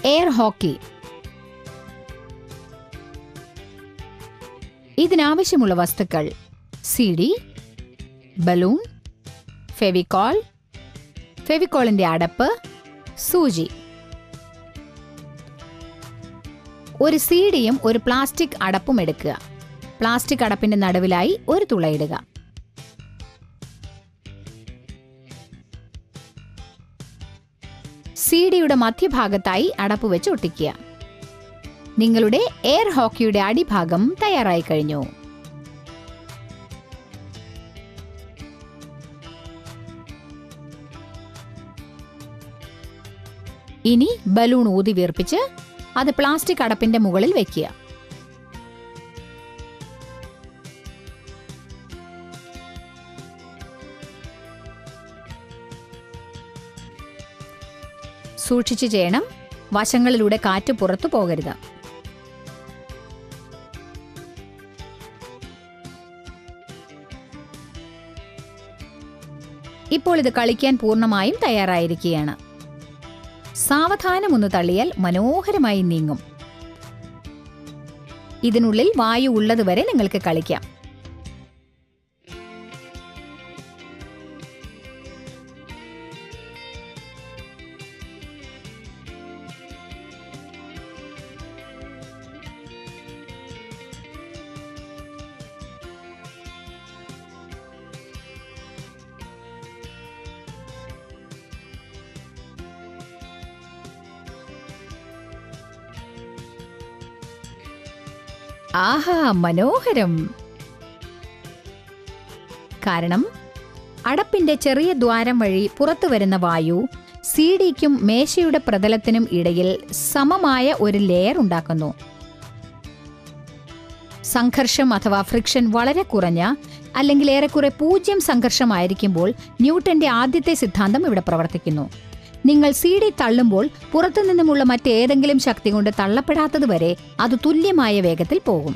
air hockey ഇതിനാവശ്യമുള്ള വസ്തുക്കൾ C D balloon Fevicol ഫെവിക്കോളിന്റെ അടപ്പ് സൂചി ഒരു സീഡിയും ഒരു പ്ലാസ്റ്റിക് അടപ്പും എടുക്കുക പ്ലാസ്റ്റിക് അടപ്പിന്റെ നടുവിലായി ഒരു തുളയിടുക സീഡിയുടെ മധ്യഭാഗത്തായി അടപ്പ് വെച്ച് ഒട്ടിക്കുക നിങ്ങളുടെ എയർ ഹോക്കിയുടെ അടിഭാഗം തയ്യാറായി കഴിഞ്ഞു ഇനി ബലൂൺ ഊതി വീർപ്പിച്ച് അത് പ്ലാസ്റ്റിക് അടപ്പിന്റെ മുകളിൽ വെക്കുക സൂക്ഷിച്ചു ചെയ്യണം വശങ്ങളിലൂടെ കാറ്റ് പുറത്തു പോകരുത് ഇപ്പോൾ ഇത് കളിക്കാൻ പൂർണ്ണമായും തയ്യാറായിരിക്കുകയാണ് സാവധാനം ഒന്ന് തള്ളിയാൽ മനോഹരമായി നീങ്ങും ഇതിനുള്ളിൽ വായു ഉള്ളതുവരെ നിങ്ങൾക്ക് കളിക്കാം ആഹാ മനോഹരം കാരണം അടപ്പിന്റെ ചെറിയ ദ്വാരം വഴി പുറത്തു വരുന്ന വായു സീഡിക്കും മേശയുടെ പ്രതലത്തിനും ഇടയിൽ സമമായ ഒരു ലെയർ ഉണ്ടാക്കുന്നു സംഘർഷം അഥവാ ഫ്രിക്ഷൻ വളരെ കുറഞ്ഞ അല്ലെങ്കിൽ ഏറെക്കുറെ പൂജ്യം സംഘർഷമായിരിക്കുമ്പോൾ ന്യൂട്ടന്റെ ആദ്യത്തെ സിദ്ധാന്തം ഇവിടെ പ്രവർത്തിക്കുന്നു നിങ്ങൾ സി ഡി തള്ളുമ്പോൾ പുറത്തുനിന്നുമുള്ള മറ്റേതെങ്കിലും ശക്തി കൊണ്ട് തള്ളപ്പെടാത്തതുവരെ അത് തുല്യമായ വേഗത്തിൽ പോകും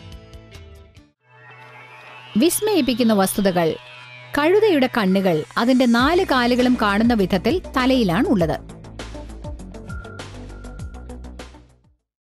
വിസ്മയിപ്പിക്കുന്ന വസ്തുതകൾ കഴുതയുടെ കണ്ണുകൾ അതിന്റെ നാല് കാലുകളും കാണുന്ന വിധത്തിൽ തലയിലാണ് ഉള്ളത്